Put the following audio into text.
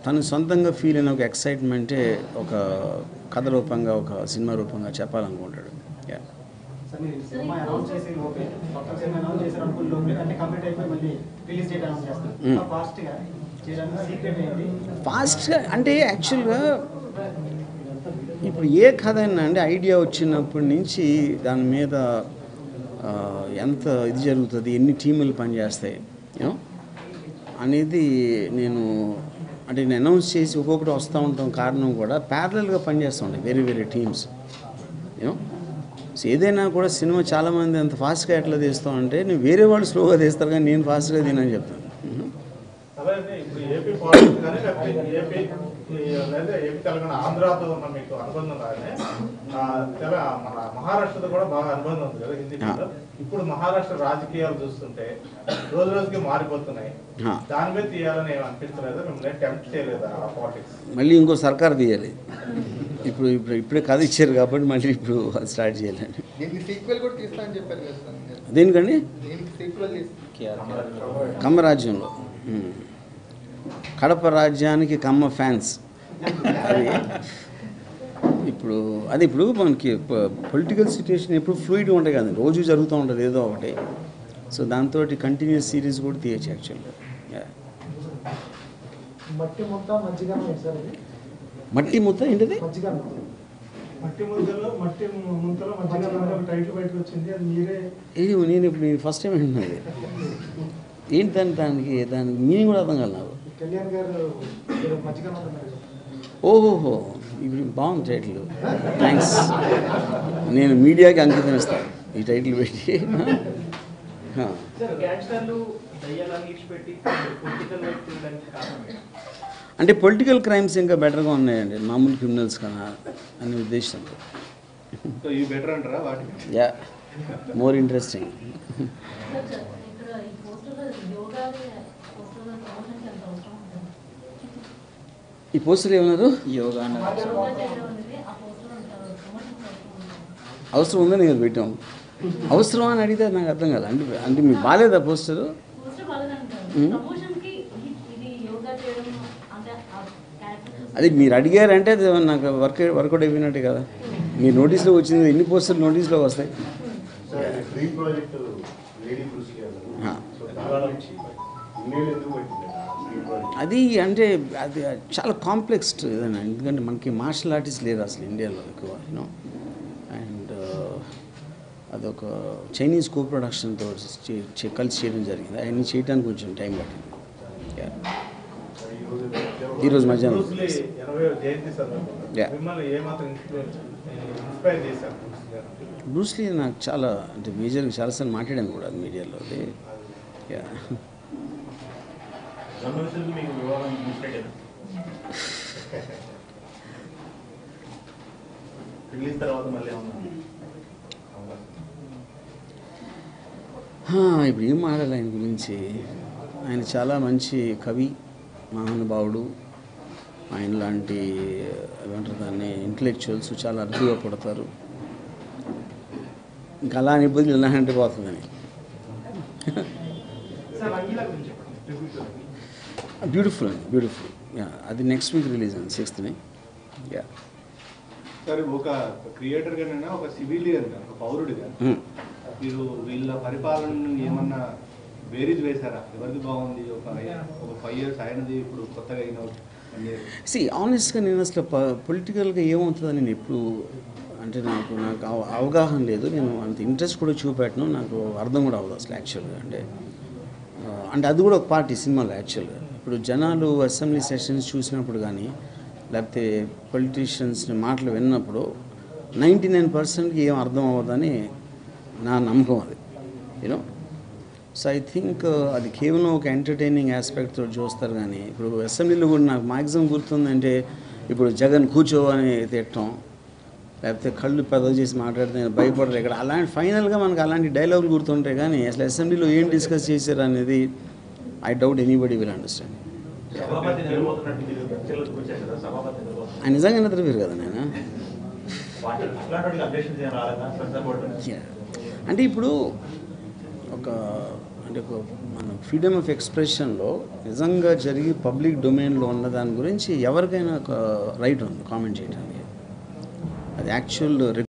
తను సొంతంగా ఫీల్ అయిన ఒక ఎక్సైట్మెంటే ఒక కథ రూపంగా ఒక సినిమా రూపంగా చెప్పాలనుకుంటాడు యా సార్ మీరు సినిమా అనౌన్స్ చేసి లోపే కొత్త సినిమా అనౌన్స్ చేశారు అనుకున్న లోపే అన్ని కంప్లీట్ అయిపోయి మళ్ళీ రిలీజ్ డేట్ అనౌన్స్ చేస్తారు మ్మ్. ఫాస్ట్ గా చేయడానికి సీక్రెట్ ఏంటి ఫాస్ట్గా అంటే యాక్చువల్గా ఇప్పుడు ఏ కథ అయినా అంటే ఐడియా వచ్చినప్పటి నుంచి దాని మీద ఆ, ఎంత ఇది జరుగుతుంది ఎన్ని టీములు పనిచేస్తాయి యూనో అనేది నేను అంటే నేను అనౌన్స్ చేసి ఒక్కొక్కటి వస్తూ ఉంటాం కారణం కూడా ప్యారలల్గా పనిచేస్తూ ఉంటాయి వేరే వేరే టీమ్స్ యూనో సో ఏదైనా కూడా సినిమా చాలామంది అంత ఫాస్ట్గా ఎట్లా తీస్తాం అంటే నేను వేరే వాళ్ళు స్లోగా తీస్తారు కానీ నేను ఫాస్ట్గా తినని చెప్తాను యూనో అలాగే ఇప్పుడు ఏపీ పాలిటిక్స్ కానీ లేకపోతే ఏపీ ఈ లేదా ఏపీ తెలంగాణ ఆంధ్రాతో ఉన్న మీకు అనుబంధం లాగానే ఆ, తెల మన మహారాష్ట్రతో కూడా బాగా అనుబంధం ఉంది కదా హిందీ ఫిల్మ్లో. ఇప్పుడు మహారాష్ట్ర రాజకీయాలు చూస్తుంటే రోజు రోజుకి మారిపోతున్నాయి ఆ. దాని మీద తీయాలని ఏమి అనిపించలేదా మిమ్మల్ని టెంప్ట్ చేయలేదా ఆ పాలిటిక్స్ మళ్ళీ ఇంకో సర్కార్ తీయాలి ఇప్పుడు ఇప్పుడు ఇప్పుడే కథ ఇచ్చారు కాబట్టి మళ్ళీ ఇప్పుడు అది స్టార్ట్ చేయాలండి దీనికి సీక్వెల్ కూడా తీస్తా అని చెప్పారు కదా సార్ దేనికండి దీనికి సీక్వెల్ తీస్తా కమ్మ రాజ్యంలో ఉమ్. కడప రాజ్యానికి కమ్మ ఫ్యాన్స్ అది ఇప్పుడు అది ఇప్పుడు మనకి పొలిటికల్ సిచ్యుయేషన్ ఎప్పుడు ఫ్లూయిడ్ ఉంటాయి కదా రోజు జరుగుతూ ఉంటుంది ఏదో ఒకటి సో దాంతో కంటిన్యూస్ సిరీస్ కూడా తీయచ్చు యాక్చువల్గా మట్టి ముద్ద మజ్జిగ సార్ ఇది మట్టి ముద్ద ఏంటిది మజ్జిగ మట్టి ముద్దలో మట్టి ముంతలో మధ్యలో ఒక టైటిల్ బయటకు వచ్చింది అది మీరే ఏ నేను ఇప్పుడు ఫస్ట్ టైం వింటున్నది ఏంటి దాని దానికి దానికి మీనింగ్ కూడా అర్థం కాదు నాకు కళ్యాణ్ గారు మజ్జిగ ఉన్నారు ఓహోహో ఇప్పుడు బాగుంది టైటిల్ థ్యాంక్స్ నేను మీడియాకి అంకితం ఇస్తాను ఈ టైటిల్ పెట్టి ఆ. గ్యాంగ్స్టర్లు దయ్యాలని ఇచ్చిపెట్టి పొలిటికల్ వైపు తిరగడానికి కారణం ఏంటి? అంటే పొలిటికల్ క్రైమ్స్ ఇంకా బెటర్గా ఉన్నాయండి మామూలు క్రిమినల్స్ కన్నా అనే ఉద్దేశంతో సో ఇవి బెటర్ అంటారా వాటికి యా మోర్ ఇంట్రెస్టింగ్ ఇక్కడ ఈ పోస్టర్లో యోగా పోస్టర్లో ప్రమోషన్కి ఎంత అవసరం ఉంటుంది ఈ పోస్టర్ ఏమన్నారు యోగా చేయడం అనేది ఆ పోస్టర్ ప్రమోషన్ అవసరం ఉందని నేను పెట్టాం అవసరం అని అడిగితే నాకు అర్థం కాదు అంటే అంటే మీకు బాగాలేదా పోస్టర్ పోస్టర్ బాగాలంటారు మ్మ్. ప్రమోషన్కి ఇది యోగా చేయడం అంటే ఆ క్యారెక్టర్ అది మీరు అడిగారంటే అది నాకు వర్క్ వర్కౌట్ అయిపోయినట్టే కదా మీ నోటీస్లో వచ్చింది ఎన్ని పోస్టర్లు నోటీస్లో వస్తాయి డ్రీమ్ ప్రాజెక్ట్ లేడీ కృషి గారు ఆ. సో దాని నుంచి ఇన్నేళ్ళు ఎందుకు పట్టింది డ్రీమ్ ప్రాజెక్ట్ అది అంటే అది చాలా కాంప్లెక్స్ ఏదైనా ఎందుకంటే మనకి మార్షల్ ఆర్టిస్ట్ లేరు అసలు ఇండియాలో ఎక్కువ యూనో అండ్ అదొక చైనీస్ కో ప్రొడక్షన్తో కలిసి చేయడం జరిగింది అవన్నీ చేయడానికి కొంచెం టైం పట్టింది Yeah. ఈరోజు మధ్యాహ్నం బ్రూస్ లీ ఎనభై జయంతి సందర్భంగా Yeah. మిమ్మల్ని ఏమాత్రం ఇన్స్పైర్ ఇన్స్పైర్ చేశారు బ్రూస్ లీ గారు? బ్రూస్లీ నాకు చాలా అంటే మేజర్గా చాలాసార్లు మాట్లాడాను కూడా మీడియాలో అది యా జర్నలిస్టులకు మీకు వివాహం మిస్టేక్ రిలీజ్ తర్వాత మళ్ళీ ఏమన్నా అవకాశం హా, ఇప్పుడు ఏం మాట్లాడాలి ఆయన గురించి ఆయన చాలా మంచి కవి మహానుభావుడు ఆయన లాంటి ఏమంటారు దాన్ని ఇంటలెక్చువల్స్ చాలా అరుదుగా పుడతారు ఇంకా అలా అని ఇబ్బందులు ఇలా అంటే పోతుందని సార్ రంగీలా గురించి చెప్పండి ట్రిబ్యూట్ టు రంగీలా. బ్యూటిఫుల్ అండి బ్యూటిఫుల్ యా అది నెక్స్ట్ వీక్ రిలీజ్ అండి సిక్స్త్ని యా సరే ఒక క్రియేటర్ గానైనా ఒక సివిలియన్ గా ఒక పౌరుడిగా మీరు వీళ్ళ పరిపాలనను ఏమన్నా బేరీజ్ వేశారా ఎవరిది బాగుంది ఒక ఒక ఫైవ్ ఇయర్స్ ఆయనది ఇప్పుడు కొత్తగా అయిన one year. సి ఆనెస్ట్గా నేను అసలు పొలిటికల్గా ఏమవుతుందని నేను ఎప్పుడు అంటే నాకు నాకు అవ- అవగాహన లేదు నేను అంత ఇంట్రెస్ట్ కూడా చూపెట్టను నాకు అర్థం కూడా అవ్వదు అసలు యాక్చువల్గా అంటే ఆ, అంటే అది కూడా ఒక పార్టీ సినిమాలో యాక్చువల్గా ఇప్పుడు జనాలు అసెంబ్లీ సెషన్స్ చూసినప్పుడు కానీ లేకపోతే పొలిటీషియన్స్ని మాటలు విన్నప్పుడు నైంటీ నైన్ పర్సెంట్కి ఏం అర్థం అవ్వదని నా నమ్మకం అది యూనో సో ఐ థింక్ అది కేవలం ఒక ఎంటర్టైనింగ్ ఆస్పెక్ట్తో చూస్తారు కానీ ఇప్పుడు అసెంబ్లీలో కూడా నాకు మ్యాక్సిమం గుర్తుందంటే ఇప్పుడు జగన్ కూర్చో అని తిట్టడం లేకపోతే కళ్ళు పెద్ద చేసి మాట్లాడితే నేను భయపడరు ఇక్కడ అలాంటి ఫైనల్గా మనకు అలాంటి డైలాగులు గుర్తుంటాయి కానీ అసలు అసెంబ్లీలో ఏం డిస్కస్ చేశారు అనేది I doubt anybody will understand సభాపతి నిలబోతున్నట్టు మీరు చర్చలకు వచ్చారు కదా సభాపతి నిలబోతున్నారు ఆయన నిజంగా నిద్రపోయారు కదా నేను వాటి అట్లాంటి అప్డేషన్స్ ఏం రాలేదా శ్రద్ధ పడుతుంది అంటే ఇప్పుడు ఒక అంటే ఒక మన ఫ్రీడమ్ ఆఫ్ ఎక్స్ప్రెషన్లో నిజంగా జరిగి పబ్లిక్ డొమైన్లో ఉన్న దాని గురించి ఎవరికైనా ఒక రైట్ ఉంది కామెంట్ చేయడానికి అది యాక్చువల్